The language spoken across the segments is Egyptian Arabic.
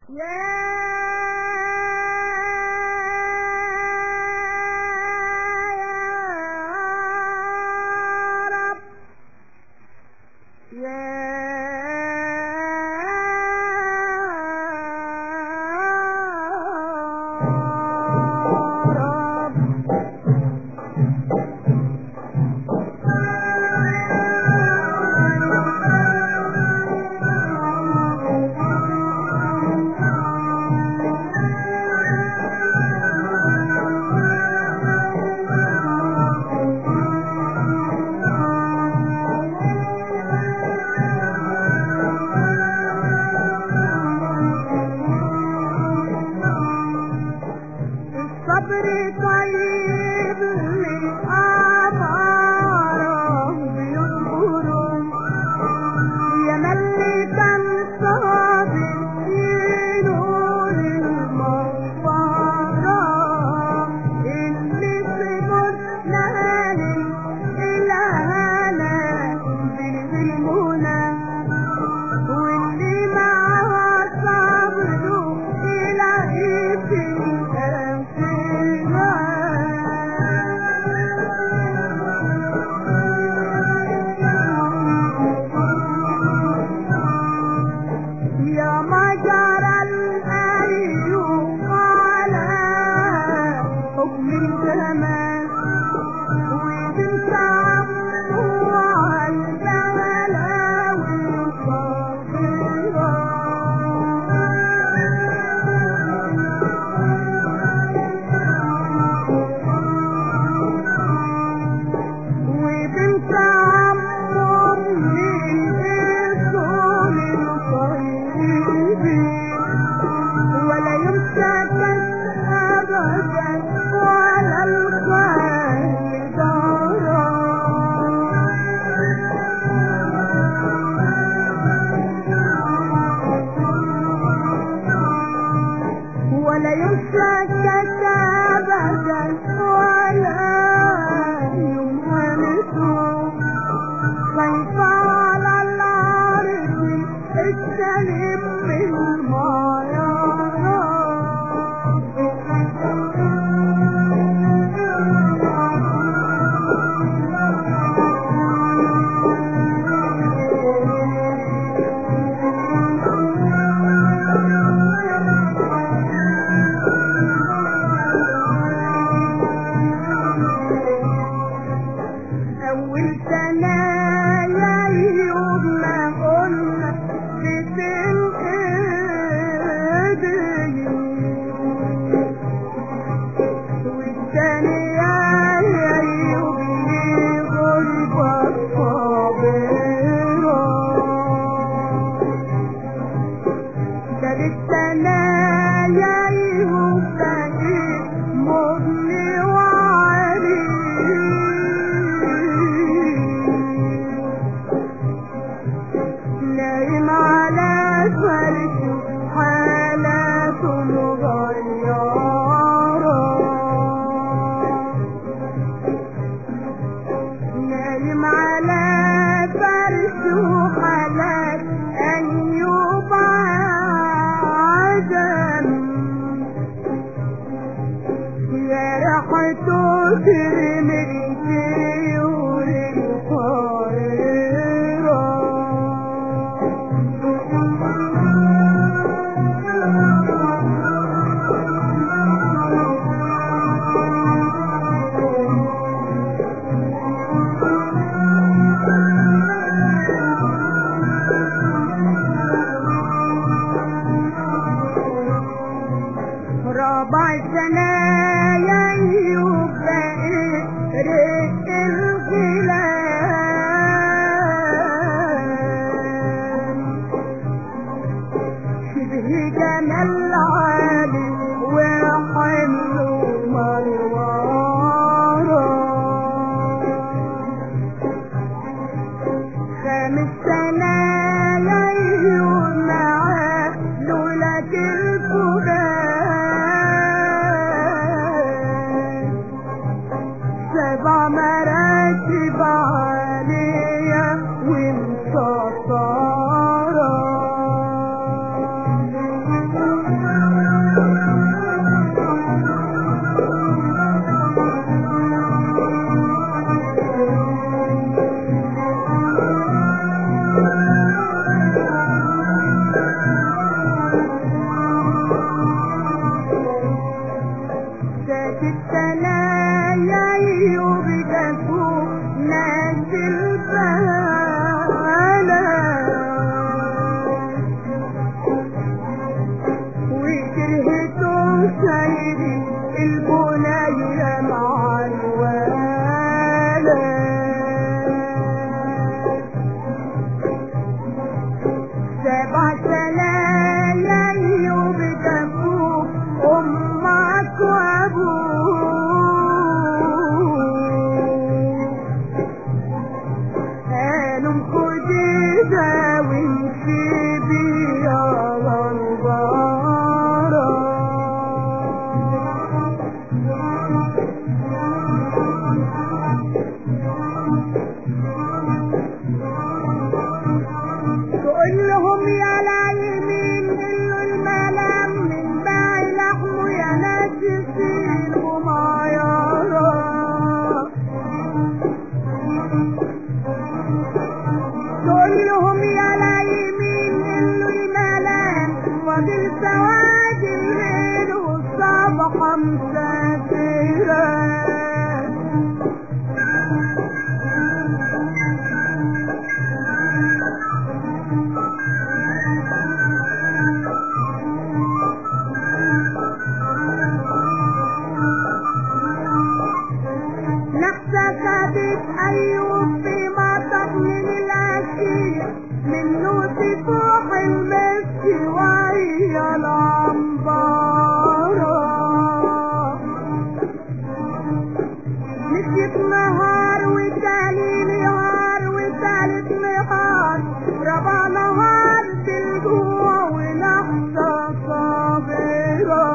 رب يا رب الصبر طيب لأماره بيصبروا يا ملي كان صابر ينور المغفرة اللي صبر نالي إلهنا بالمنى واللي معاه صبره إلهي في يا ما جرى الأيوب على حكم الزمان وبنت عمه على البلاوي وبنت عمه من اصول الطيبين ولا يمسك ابدا ولا الخير دارا ولا يمسك ابدا ولا يمهنسه خايف على الارض السليم من أول سنة يا أيوب ما قلنا بتنقذني والثانية يا أيوب لي غربة صابرة تالت سنة يا أيوب بقيت مضني وعلي نايم على فرشه حالاته مغيرة نايم على فرشه حالات أيوب عدم يا ريحته ترمي الطيور ربع سنة يا أيوب بقيت رق الغلام شبه جمال عالي وحمله مروارة خامس سنة يا أيوب معاه لولاك الفؤاد سبع مراتب عالية ومسطرة تنزل سواد الليل والصبح مسافرة نحسك أيوب في مطر من العشية منه تفوح المسك وهي العنبارة مشيت نهار وتاني نهار وتالت نهار ربع نهار بالجوع ونحسة صابرة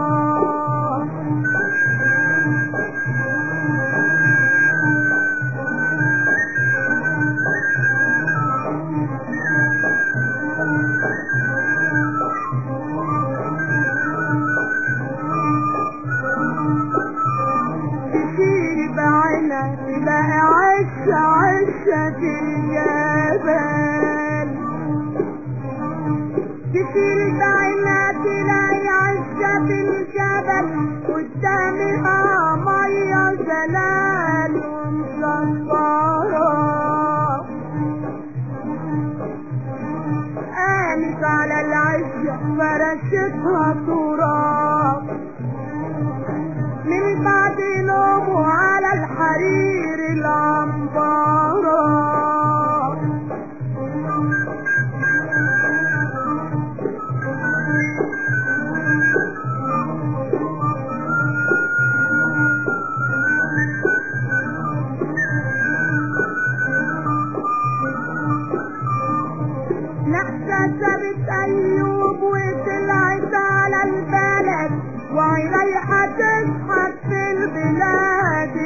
تشيل بعينك تلاقي عشة عشة الجبل تشيل بعينك تلاقي عشة الجبل قدامها مية جلال ومصفرة قامت على العشة فرشتها تراب من بعد نومه على الحرير العنبرة نحتسبت أيوب وطلعت على البلد وعليها تضحك في البلاد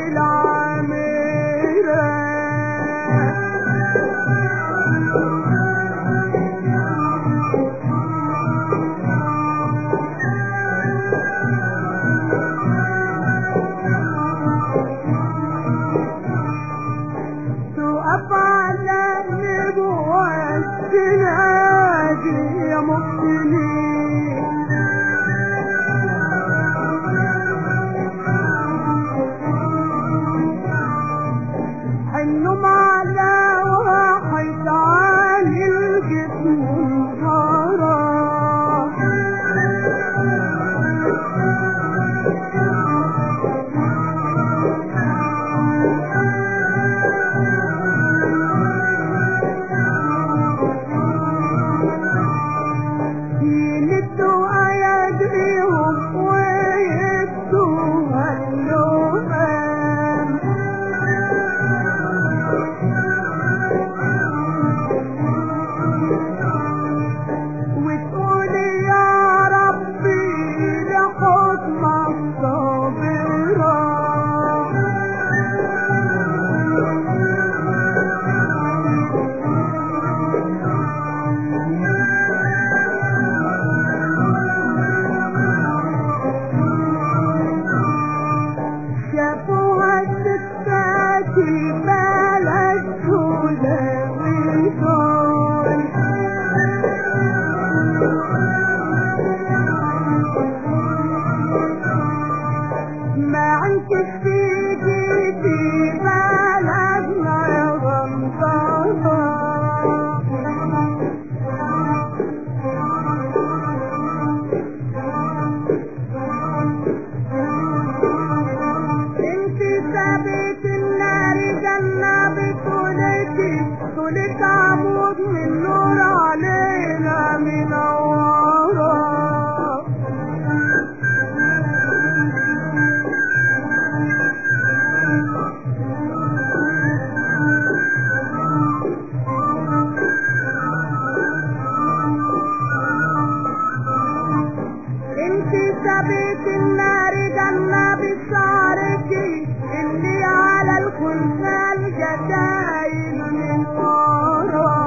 العميرة تقف على النبوة تنادي يا مبتلين النوم على واحد عالي الجسم انهارا يمدوا ايديهم ويدوا اللوم وتقول يا ربي لحكمك صابرة شافوها الستات البلد تلاوي دول ما عندك في جيبي بلدنا يا غمضانة انت ثابت النار جنة بطولتي طولك عمود من نور علينا منورة انت ثابت النار جنة بشعرك اللي على الخلفان جدايل من ورا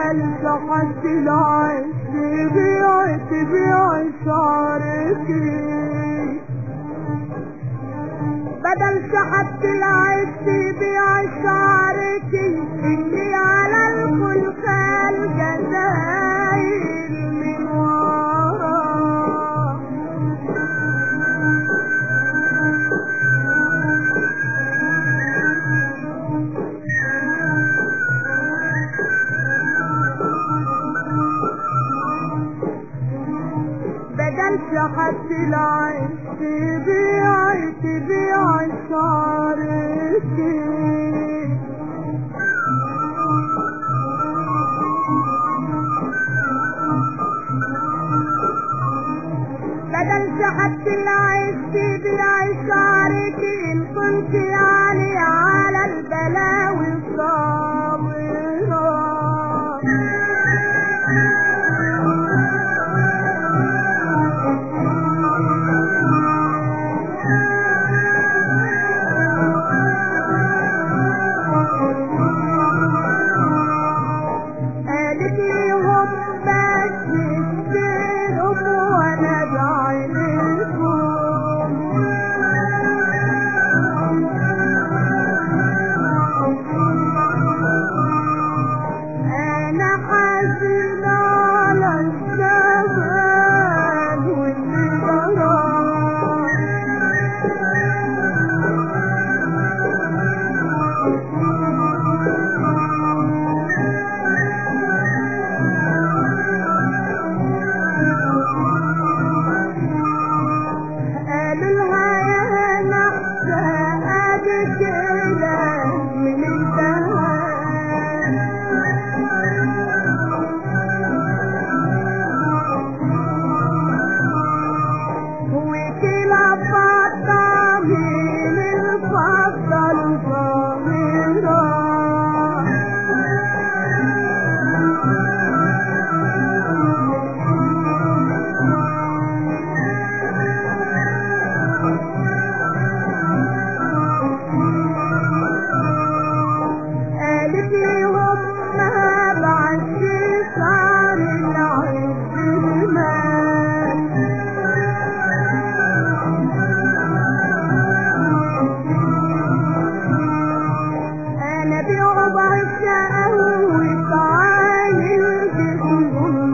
بدل شحت العيش تبيع تبيع شعرك بدل شحت العيش تبيع شعرك اللي على الخلفان جزاير من وراه بدل شحت العين تبيع تبيع شعرك بدل شحت العين تبيع شعرك ان كنت يعني على البلاوي قالت لي هم بس يشتروا وانا بعينكم انا حزين على الزمان واللي قالوا لها يا نحسة ادي كده من الدهب وكلا فضة من الفضة الظاهرة قالت لي هما بعد شعر العز المال انا بربع الشقة وتعالي الجسم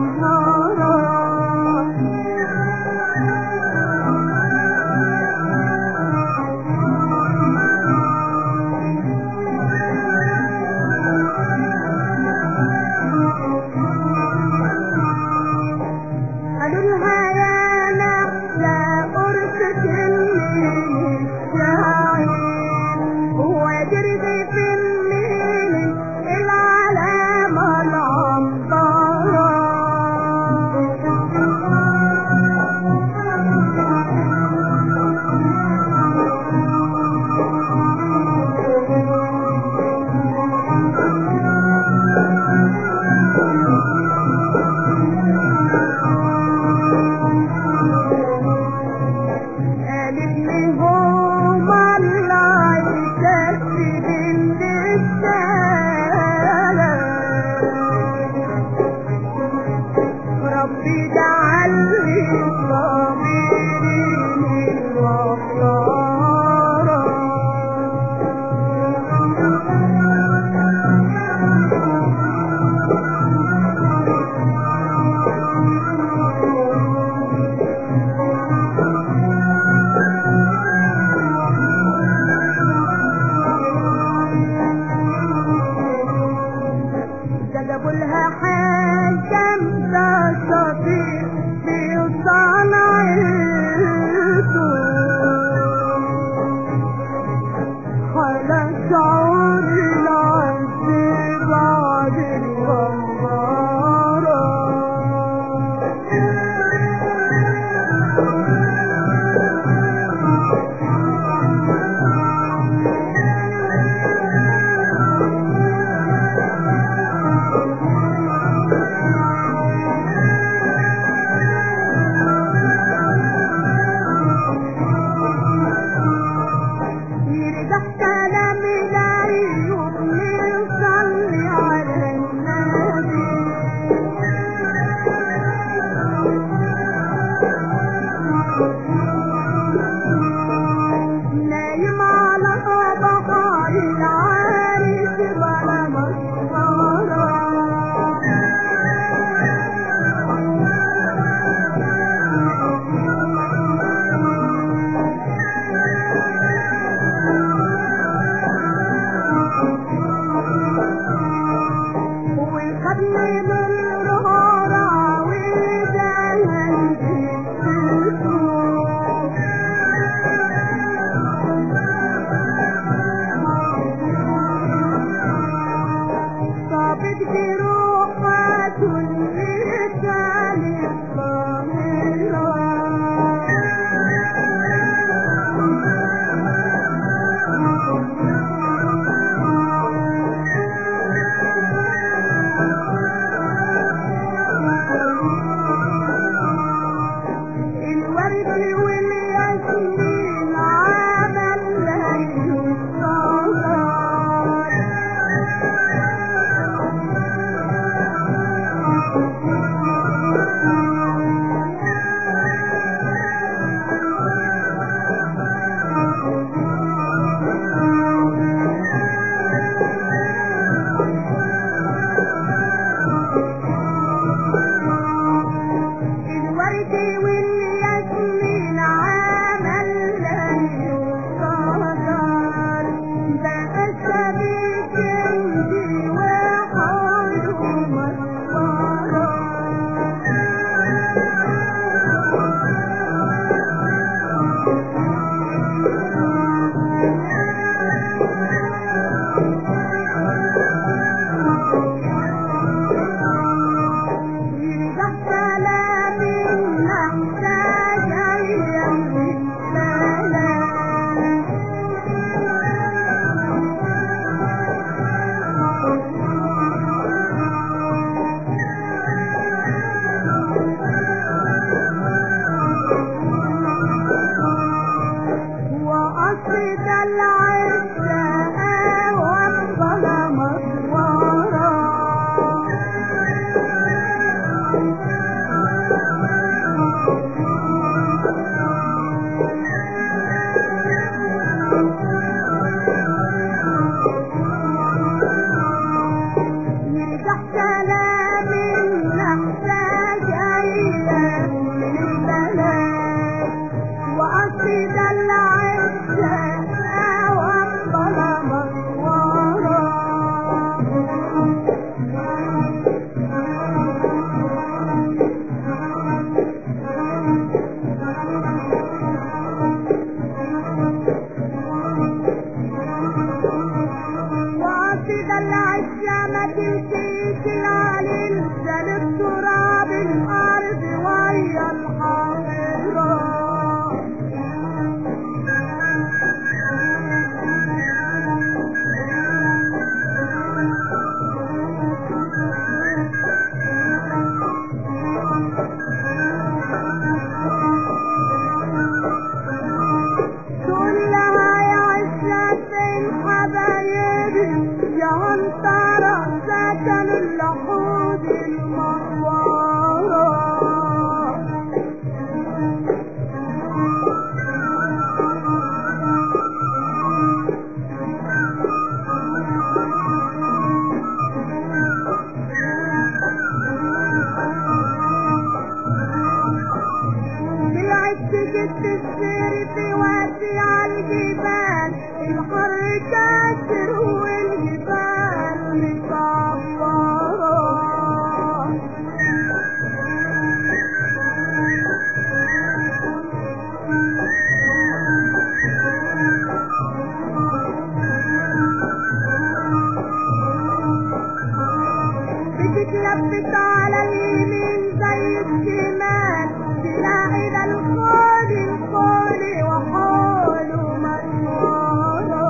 قالوا لها يا نحلة قرصة الليل الشاعر هو دربي في الليل العلامة عشة ما تمشيش العليل جالب تراب الأرض ويا الحقيرة كلها يا عشرتين حبايبي يا هنطرة سكن اللحود المنورة طلعت جبت السير في وادي عالجبال الحر كاسر والجبال مصفرة بتتلفت على اليمين زي الشمال تلاقي ده الخول الخول وحوله مسمارة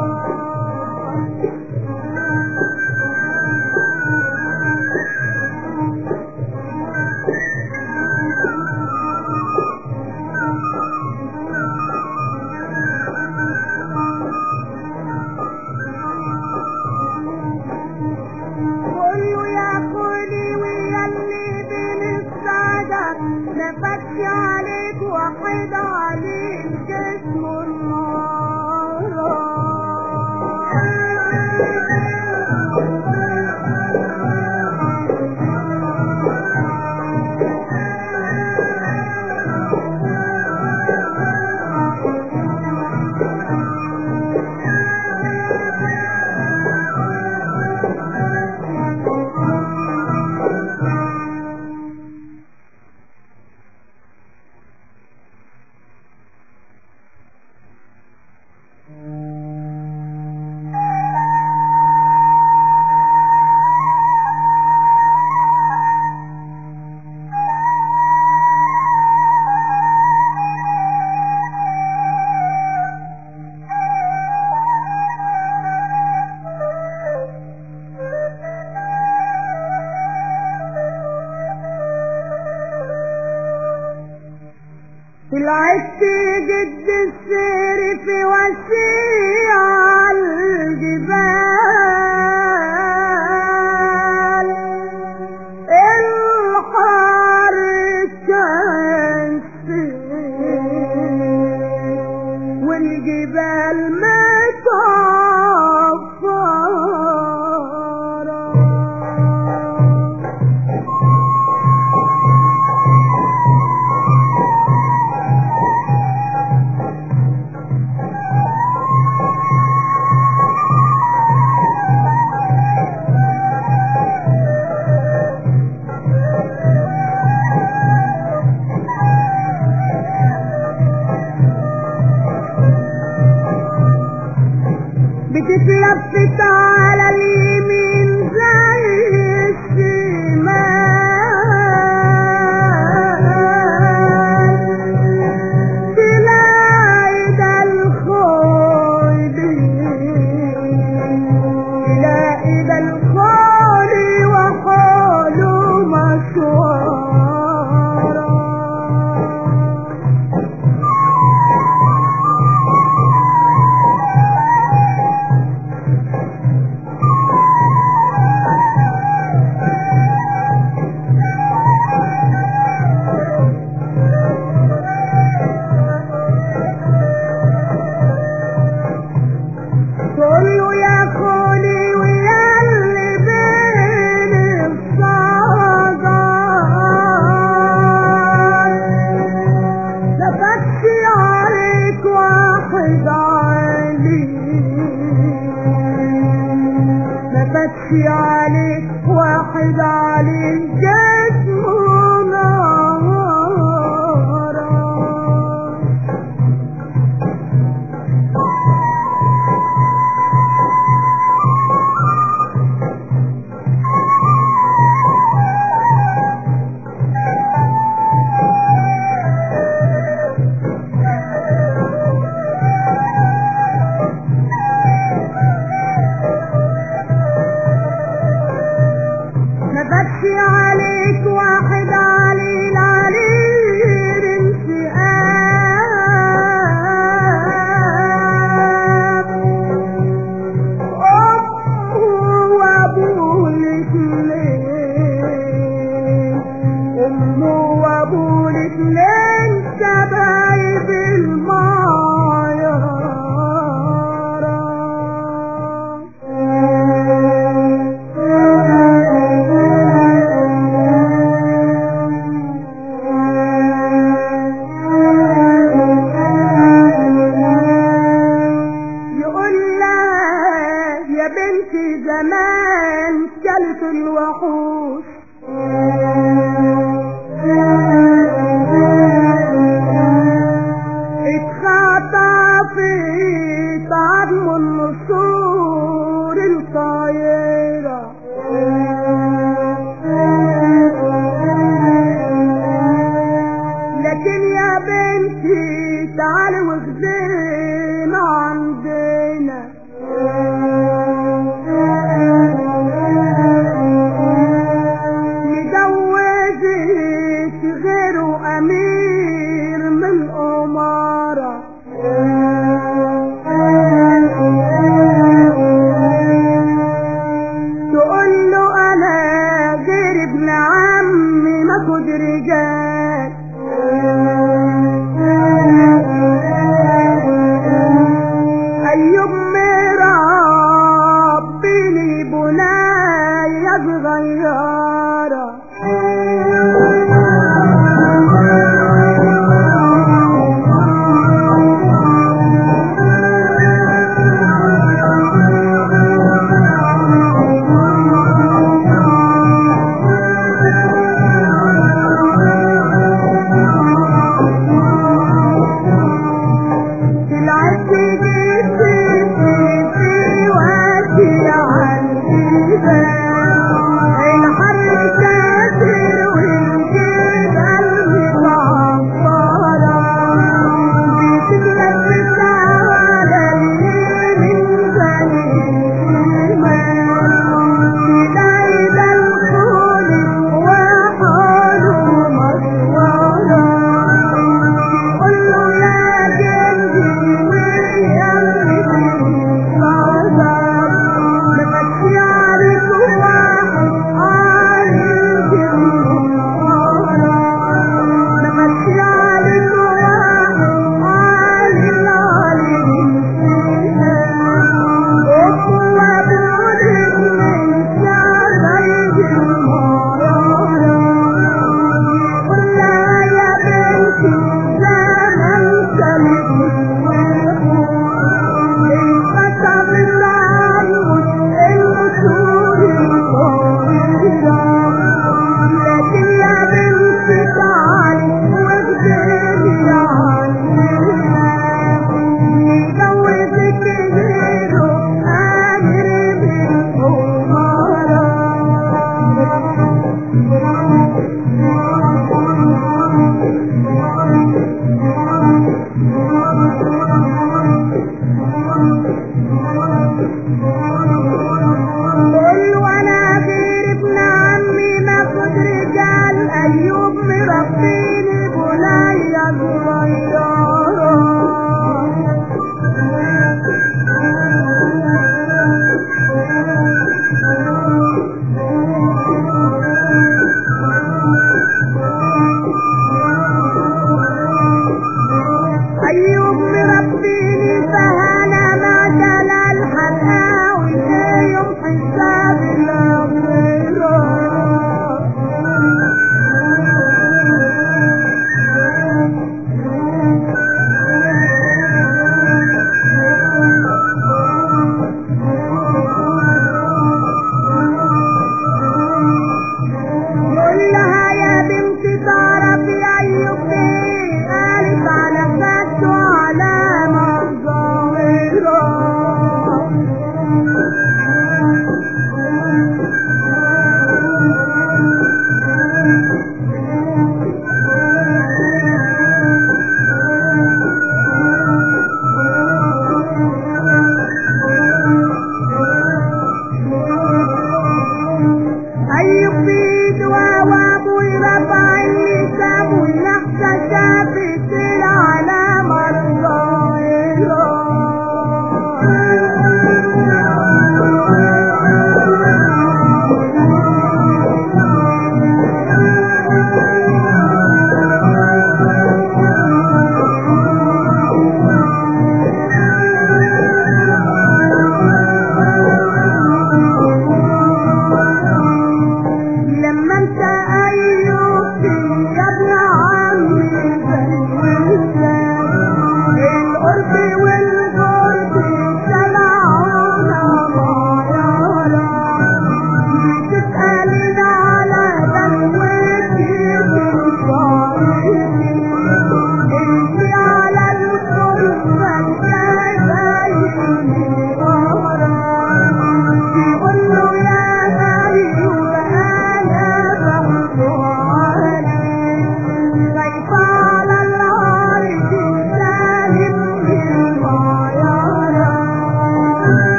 كله ياكلي ويلي بين الشجر نفتش عليك واحد عليك جسمه النار طلعت جد السير في وسيع الجبال الحر كان سير والجبال متعفرة بتتلفت على اليمين زي الشمال تلاقي ده الخول تلاقي ده الخول وحوله مشوارة كله ياكلي وياللي بين الصدر نفتش عليك واحد عليك نفتش عليك واحد عليك جسمه نهارا أبكي عليك واحد عليل عليل انتقام أمه وأبوه الاتنين أمه وأبوه الاتنين سبايب يقول لها يا بنتي زمان كلت الوحوش اتخطفت عظم النسور الطايرة لكن يا بنتي تعالي واخذينا عندنا نجوزك غيره أمير من الأمارة تقول له أنا غير ابن عمي ما كنت رجال أيوب مربيني بناية صغيرة طلعت جيت في وادي عندي الحر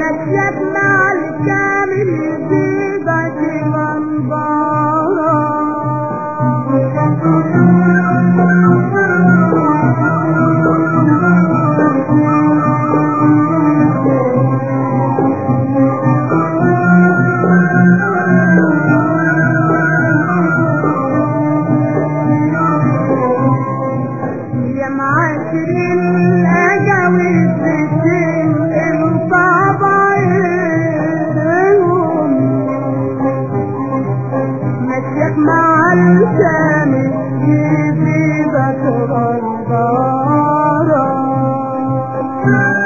مشيت مع الكامل جيبك يا معاشرين الأجاويل بالدين انصاب عينهم مشيت مع الكامل في ذكر الدار